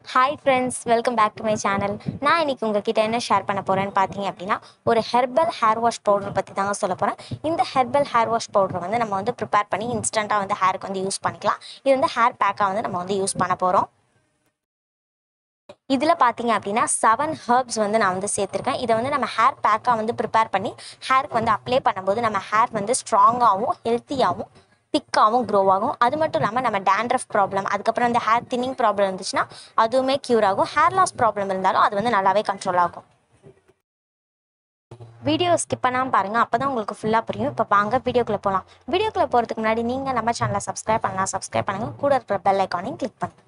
hi friends welcome back to my channel நான் இன்னைக்கு உங்ககிட்ட என்ன ஷேர் பண்ண போகிறேன்னு பார்த்தீங்க அப்படின்னா ஒரு ஹெர்பல் ஹேர் வாஷ் பவுடர் பற்றி தாங்க சொல்ல போகிறேன் இந்த ஹெர்பல் ஹேர் வாஷ் பவுடர் வந்து நம்ம வந்து ப்ரிப்பேர் பண்ணி இன்ஸ்டண்ட்டாக வந்து ஹேருக்கு வந்து யூஸ் பண்ணிக்கலாம் இது வந்து ஹேர் பேக்காக வந்து நம்ம வந்து யூஸ் பண்ண போகிறோம் இதில் பார்த்தீங்க அப்படின்னா செவன் ஹர்ப்ஸ் வந்து நான் வந்து சேர்த்துருக்கேன் இதை வந்து நம்ம ஹேர் பேக்காக வந்து ப்ரிப்பேர் பண்ணி ஹேருக்கு வந்து அப்ளை பண்ணும்போது நம்ம ஹேர் வந்து ஸ்ட்ராங்காகவும் ஹெல்த்தியாகவும் திக்காகவும் க்ரோ ஆகும் அது மட்டும் இல்லாமல் நம்ம டேண்ட்ரஃப் ப்ராப்ளம் அதுக்கப்புறம் இந்த ஹேர் தின்னிங் ப்ராப்ளம் இருந்துச்சுன்னா அதுவுமே க்யூர் ஆகும் ஹேர் லாஸ் ப்ராப்ளம் இருந்தாலும் அது வந்து நல்லாவே கண்ட்ரோல் ஆகும் வீடியோ ஸ்கிப் பண்ணாமல் பாருங்கள் அப்போ தான் உங்களுக்கு ஃபுல்லாக புரியும் இப்போ வாங்க வீடியோக்குள்ளே போகலாம் வீடியோக்குள்ளே போகிறதுக்கு முன்னாடி நீங்கள் நம்ம சேனலை சப்ஸ்கிரைப் பண்ணலாம் சப்ஸ்கிரைப் பண்ணுங்கள் கூட இருக்கிற பெல் ஐக்கானையும் கிளிக் பண்ணுங்கள்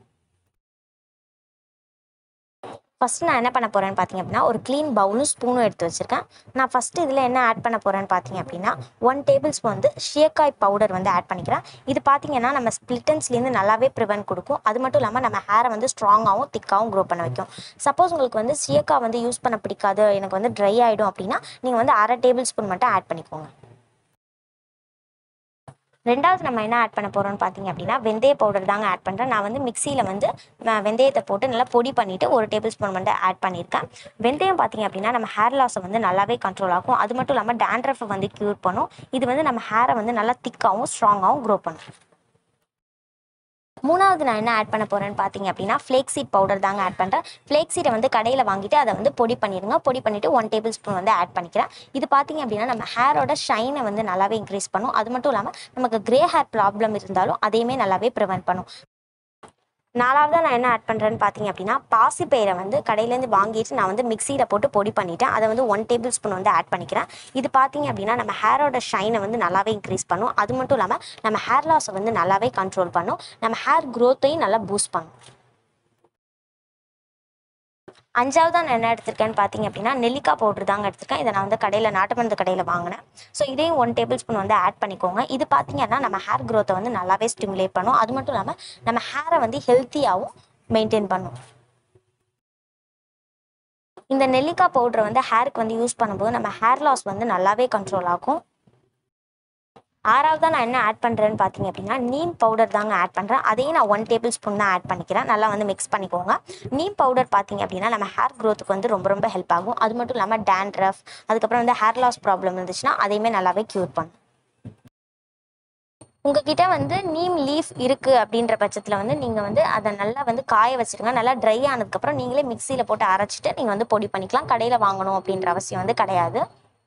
ஃபஸ்ட்டு நான் என்ன பண்ண போகிறேன்னு பார்த்தீங்க அப்படின்னா ஒரு க்ளீன் பவுலும் ஸ்பூனும் எடுத்து வச்சுருக்கேன் நான் ஃபஸ்ட்டு இதில் என்ன ஆட் பண்ண போகிறேன்னு பார்த்தீங்க அப்படின்னா ஒன் டேபிள் ஸ்பூன் வந்து ஷியக்காய் பவுடர் வந்து ஆட் பண்ணிக்கிறேன் இது பார்த்தீங்கன்னா நம்ம ஸ்ப்ளிட்டன்ஸ்லேருந்து நல்லாவே ப்ரிவென்ட் கொடுக்கும் அது மட்டும் இல்லாமல் நம்ம ஹேரை வந்து ஸ்ட்ராங்காகவும் திக்காகவும் க்ரோ பண்ண வைக்கும் சப்போஸ் உங்களுக்கு வந்து ஷியக்காய் வந்து யூஸ் பண்ண பிடிக்காது எனக்கு வந்து ட்ரை ஆகிடும் அப்படின்னா நீங்கள் வந்து அரை டேபிள் ஸ்பூன் மட்டும் ஆட் பண்ணிக்கோங்க ரெண்டாவது நம்ம என்ன ஆட் பண்ண போகிறோம்னு பார்த்தீங்க அப்படின்னா வெந்தய பவுடர் தாங்க ஆட் பண்ணுறேன் நான் வந்து மிக்சியில் வந்து நான் வெந்தயத்தை போட்டு நல்லா பொடி பண்ணிவிட்டு ஒரு டேபிள் ஸ்பூன் மட்டும் ஆட் பண்ணியிருக்கேன் வெந்தயம் பார்த்தீங்க அப்படின்னா நம்ம ஹேர் லாஸை வந்து நல்லாவே கண்ட்ரோல் ஆகும் அது மட்டும் இல்லாமல் டேண்ட்ரஃபை வந்து க்யூர் பண்ணும் இது வந்து நம்ம ஹேரை வந்து நல்லா திக்காகவும் ஸ்ட்ராங்காகவும் க்ரோ பண்ணும் மூணாவது நான் என்ன ஆட் பண்ண போகிறேன்னு பார்த்தீங்க அப்படின்னா ஃப்ளேக் சீட் பவுடர் தாங்க ஆட் பண்ணுறேன் ஃப்ளேக் சீடை வந்து கடையில் வாங்கிட்டு அதை வந்து பொடி பண்ணிடுங்க பொடி பண்ணிவிட்டு ஒன் டேபிள் ஸ்பூன் வந்து ஆட் பண்ணிக்கிறேன் இது பார்த்தீங்க அப்படின்னா நம்ம ஹேரோட ஷைனை வந்து நல்லாவே இன்க்ரீஸ் பண்ணும் அது மட்டும் இல்லாமல் நமக்கு கிரே ஹேர் ப்ராப்ளம் இருந்தாலும் அதையுமே நல்லாவே ப்ரிவென்ட் பண்ணும் நாலாவதாக நான் என்ன ஆட் பண்ணுறேன்னு பார்த்தீங்க அப்படின்னா பாசிப்பயிரை வந்து கடையிலேருந்து வாங்கிட்டு நான் வந்து மிக்சியில் போட்டு பொடி பண்ணிட்டேன் அதை வந்து ஒன் டேபிள் ஸ்பூன் வந்து ஆட் பண்ணிக்கிறேன் இது பார்த்தீங்க அப்படின்னா நம்ம ஹேரோட ஷைனை வந்து நல்லாவே இன்க்ரீஸ் பண்ணும் அது மட்டும் இல்லாமல் நம்ம ஹேர் லாஸை வந்து நல்லாவே கண்ட்ரோல் பண்ணும் நம்ம ஹேர் க்ரோத்தையும் நல்லா பூஸ்ட் பண்ணும் அஞ்சாவதாக நான் என்ன எடுத்திருக்கேன்னு பார்த்தீங்க அப்படின்னா நெல்லிக்காய் பவுடர் தாங்க எடுத்திருக்கேன் இதை நான் வந்து கடையில் நாட்டு மருந்து கடையில் வாங்கினேன் ஸோ இதையும் ஒன் டேபிள் ஸ்பூன் வந்து ஆட் பண்ணிக்கோங்க இது பார்த்தீங்கன்னா நம்ம ஹேர் க்ரோத்தை வந்து நல்லாவே ஸ்டிமுலேட் பண்ணும் அது மட்டும் இல்லாமல் நம்ம ஹேரை வந்து ஹெல்த்தியாகவும் மெயின்டைன் பண்ணும் இந்த நெல்லிக்காய் பவுடரை வந்து ஹேருக்கு வந்து யூஸ் பண்ணும்போது நம்ம ஹேர் லாஸ் வந்து நல்லாவே கண்ட்ரோல் ஆகும் ஆறாவதாக நான் என்ன ஆட் பண்ணுறேன்னு பார்த்தீங்க அப்படின்னா நீம் பவுடர் தாங்க ஆட் பண்ணுறேன் அதையும் நான் ஒன் டேபிள் ஸ்பூன் தான் ஆட் பண்ணிக்கிறேன் நல்லா வந்து மிக்ஸ் பண்ணிக்கோங்க நீம் பவுடர் பார்த்தீங்க அப்படின்னா நம்ம ஹேர் க்ரோத்துக்கு வந்து ரொம்ப ரொம்ப ஹெல்ப் ஆகும் அது மட்டும் இல்லாமல் டேண்ட்ரஃப் அதுக்கப்புறம் வந்து ஹேர் லாஸ் ப்ராப்ளம் இருந்துச்சுன்னா அதையுமே நல்லாவே க்யூர் பண்ணும் உங்ககிட்ட வந்து நீம் லீஃப் இருக்குது அப்படின்ற பட்சத்தில் வந்து நீங்கள் வந்து அதை நல்லா வந்து காய வச்சுருங்க நல்லா ட்ரை ஆனதுக்கப்புறம் நீங்களே மிக்சியில் போட்டு அரைச்சிட்டு நீங்கள் வந்து பொடி பண்ணிக்கலாம் கடையில் வாங்கணும் அப்படின்ற அவசியம் வந்து கிடையாது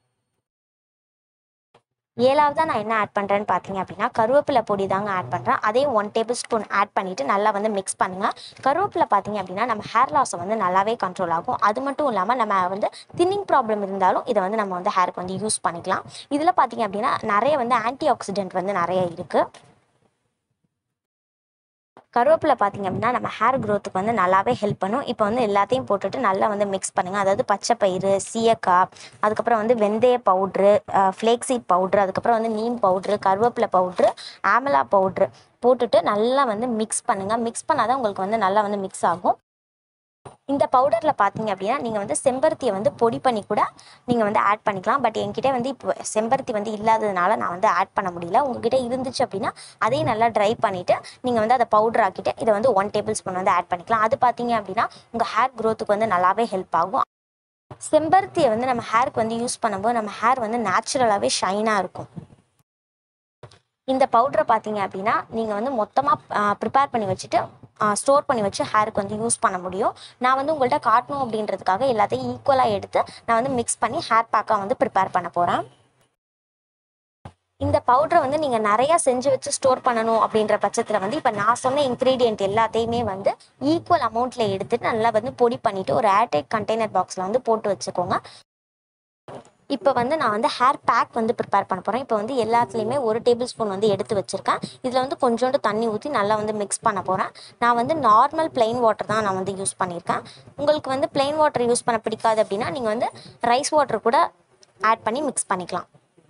ஏழாவதாக நான் என்ன ஆட் பண்ணுறேன்னு பார்த்தீங்க அப்படின்னா கருவேப்பிலை பொடி தாங்க ஆட் பண்ணுறேன் அதையும் ஒன் டேபிள் ஸ்பூன் ஆட் பண்ணிவிட்டு நல்லா வந்து மிக்ஸ் பண்ணுங்கள் கருவேப்பிலை பார்த்தீங்க அப்படின்னா நம்ம ஹேர் லாஸை வந்து நல்லாவே கண்ட்ரோல் ஆகும் அது மட்டும் இல்லாமல் நம்ம வந்து தின்னிங் ப்ராப்ளம் இருந்தாலும் இதை வந்து நம்ம வந்து ஹேருக்கு வந்து யூஸ் பண்ணிக்கலாம் இதில் பார்த்தீங்க அப்படின்னா நிறைய வந்து ஆன்டி ஆக்சிடென்ட் வந்து நிறைய இருக்குது கருவேப்பிலை பார்த்தீங்க அப்படின்னா நம்ம ஹேர் க்ரோத்துக்கு வந்து நல்லாவே ஹெல்ப் பண்ணும் இப்போ வந்து எல்லாத்தையும் போட்டுட்டு நல்லா வந்து மிக்ஸ் பண்ணுங்கள் அதாவது பச்சை பயிறு சீயக்காய் அதுக்கப்புறம் வந்து வெந்தய பவுட்ரு ஃப்ளேக் சீட் பவுட்ரு அதுக்கப்புறம் வந்து நீம் பவுட்ரு கருவேப்பிலை பவுட்ரு ஆமலா பவுட்ரு போட்டுட்டு நல்லா வந்து மிக்ஸ் பண்ணுங்கள் மிக்ஸ் பண்ணால் தான் உங்களுக்கு வந்து நல்லா வந்து மிக்ஸ் ஆகும் இந்த பவுடரில் பார்த்தீங்க அப்படின்னா நீங்கள் வந்து செம்பருத்தியை வந்து பொடி பண்ணி கூட நீங்கள் வந்து ஆட் பண்ணிக்கலாம் பட் என்கிட்ட வந்து இப்போ செம்பருத்தி வந்து இல்லாததுனால நான் வந்து ஆட் பண்ண முடியல உங்ககிட்ட இருந்துச்சு அப்படின்னா அதையும் நல்லா ட்ரை பண்ணிவிட்டு நீங்கள் வந்து அதை பவுடர் ஆக்கிட்டு இதை வந்து ஒன் டேபிள் ஸ்பூன் வந்து ஆட் பண்ணிக்கலாம் அது பார்த்தீங்க அப்படின்னா உங்கள் ஹேர் க்ரோத்துக்கு வந்து நல்லாவே ஹெல்ப் ஆகும் செம்பருத்தியை வந்து நம்ம ஹேருக்கு வந்து யூஸ் பண்ணும்போது நம்ம ஹேர் வந்து நேச்சுரலாகவே ஷைனாக இருக்கும் இந்த பவுடரை பார்த்தீங்க அப்படின்னா நீங்கள் வந்து மொத்தமாக ப்ரிப்பேர் பண்ணி வச்சுட்டு ஸ்டோர் பண்ணி வச்சு ஹேருக்கு வந்து யூஸ் பண்ண முடியும் நான் வந்து உங்கள்கிட்ட காட்டணும் அப்படின்றதுக்காக எல்லாத்தையும் ஈக்குவலாக எடுத்து நான் வந்து மிக்ஸ் பண்ணி ஹேர் பேக்காக வந்து ப்ரிப்பேர் பண்ண போகிறேன் இந்த பவுடரை வந்து நீங்கள் நிறையா செஞ்சு வச்சு ஸ்டோர் பண்ணணும் அப்படின்ற பட்சத்தில் வந்து இப்போ நான் சொன்ன இன்க்ரீடியன்ட் எல்லாத்தையுமே வந்து ஈக்குவல் அமௌண்ட்டில் எடுத்துட்டு நல்லா வந்து பொடி பண்ணிவிட்டு ஒரு ஏர்டைட் கண்டெய்னர் பாக்ஸில் வந்து போட்டு வச்சுக்கோங்க இப்போ வந்து நான் வந்து ஹேர் பேக் வந்து ப்ரிப்பேர் பண்ண போகிறேன் இப்போ வந்து எல்லாத்துலேயுமே ஒரு டேபிள் ஸ்பூன் வந்து எடுத்து வச்சுருக்கேன் இதில் வந்து கொஞ்சோண்டு தண்ணி ஊற்றி நல்லா வந்து மிக்ஸ் பண்ண போகிறேன் நான் வந்து நார்மல் பிளெயின் வாட்டர் தான் நான் வந்து யூஸ் பண்ணியிருக்கேன் உங்களுக்கு வந்து பிளெயின் வாட்டர் யூஸ் பண்ண பிடிக்காது அப்படின்னா நீங்கள் வந்து ரைஸ் வாட்டர் கூட ஆட் பண்ணி மிக்ஸ் பண்ணிக்கலாம்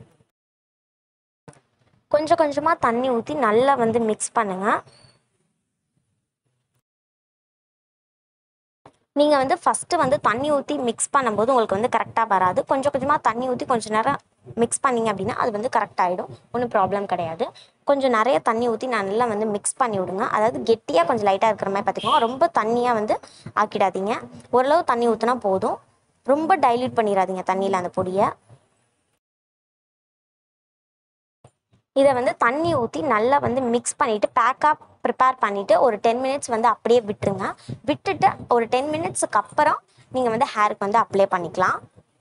கொஞ்சம் கொஞ்சமாக தண்ணி ஊற்றி நல்லா வந்து மிக்ஸ் பண்ணுங்கள் நீங்கள் வந்து ஃபஸ்ட்டு வந்து தண்ணி ஊற்றி மிக்ஸ் பண்ணும்போது உங்களுக்கு வந்து கரெக்டாக வராது கொஞ்சம் கொஞ்சமாக தண்ணி ஊற்றி கொஞ்சம் நேரம் மிக்ஸ் பண்ணிங்க அப்படின்னா அது வந்து கரெக்ட் ஆகிடும் ஒன்றும் ப்ராப்ளம் கிடையாது கொஞ்சம் நிறைய தண்ணி ஊற்றி நல்லா வந்து மிக்ஸ் பண்ணி விடுங்க அதாவது கெட்டியாக கொஞ்சம் லைட்டாக இருக்கிற மாதிரி பார்த்துக்கோங்க ரொம்ப தண்ணியாக வந்து ஆக்கிடாதீங்க ஓரளவு தண்ணி ஊற்றினா போதும் ரொம்ப டைல்யூட் பண்ணிடாதீங்க தண்ணியில் அந்த பொடியை இதை வந்து தண்ணி ஊற்றி நல்லா வந்து மிக்ஸ் பண்ணிவிட்டு பேக்காக ப்ரிப்பேர் பண்ணிவிட்டு ஒரு டென் மினிட்ஸ் வந்து அப்படியே விட்டுருங்க விட்டுட்டு ஒரு டென் மினிட்ஸுக்கு அப்புறம் நீங்கள் வந்து ஹேருக்கு வந்து அப்ளை பண்ணிக்கலாம்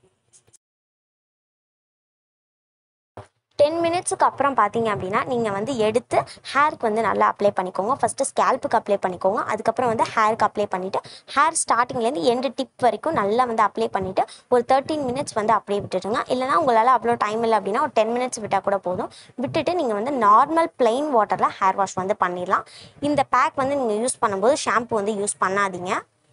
டென் மினிட்ஸுக்கு அப்புறம் பார்த்தீங்க அப்படின்னா நீங்கள் வந்து எடுத்து ஹேருக்கு வந்து நல்லா அப்ளை பண்ணிக்கோங்க ஃபஸ்ட்டு ஸ்கேல்ப்புக்கு அப்ளை பண்ணிக்கோங்க அதுக்கப்புறம் வந்து ஹேருக்கு அப்ளை பண்ணிவிட்டு ஹேர் ஸ்டார்டிங்லேருந்து எண்டு டிப் வரைக்கும் நல்லா வந்து அப்ளை பண்ணிவிட்டு ஒரு தேர்ட்டீன் மினிட்ஸ் வந்து அப்படியே விட்டுடுங்க இல்லைனா உங்களால் அவ்வளோ டைம் இல்லை அப்படின்னா ஒரு டென் மினிட்ஸ் விட்டால் கூட போதும் விட்டுட்டு நீங்கள் வந்து நார்மல் பிளெயின் வாட்டரில் ஹேர் வாஷ் வந்து பண்ணிடலாம் இந்த பேக் வந்து நீங்கள் யூஸ் பண்ணும்போது ஷாம்பு வந்து யூஸ் பண்ணாதீங்க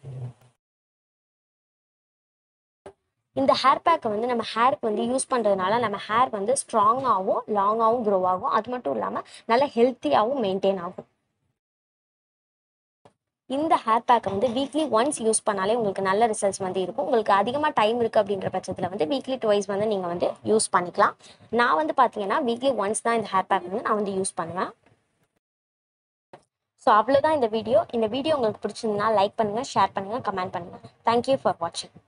இந்த ஹேர் பேக்கை வந்து நம்ம ஹேருக்கு வந்து யூஸ் பண்ணுறதுனால நம்ம ஹேர் வந்து ஸ்ட்ராங்காகவும் லாங்காகவும் க்ரோ ஆகும் அது மட்டும் இல்லாமல் நல்ல ஹெல்த்தியாகவும் மெயின்டைன் ஆகும் இந்த ஹேர் பேக்கை வந்து வீக்லி ஒன்ஸ் யூஸ் பண்ணாலே உங்களுக்கு நல்ல ரிசல்ட்ஸ் வந்து இருக்கும் உங்களுக்கு அதிகமாக டைம் இருக்குது அப்படின்ற பட்சத்தில் வந்து வீக்லி டுவைஸ் வந்து நீங்கள் வந்து யூஸ் பண்ணிக்கலாம் நான் வந்து பார்த்தீங்கன்னா வீக்லி ஒன்ஸ் தான் இந்த ஹேர் பேக் வந்து நான் வந்து யூஸ் பண்ணுவேன் ஸோ அவ்வளோதான் இந்த வீடியோ இந்த வீடியோ உங்களுக்கு பிடிச்சிருந்தா லைக் பண்ணுங்கள் ஷேர் பண்ணுங்கள் கமெண்ட் பண்ணுங்கள் தேங்க்யூ ஃபார் வாட்சிங்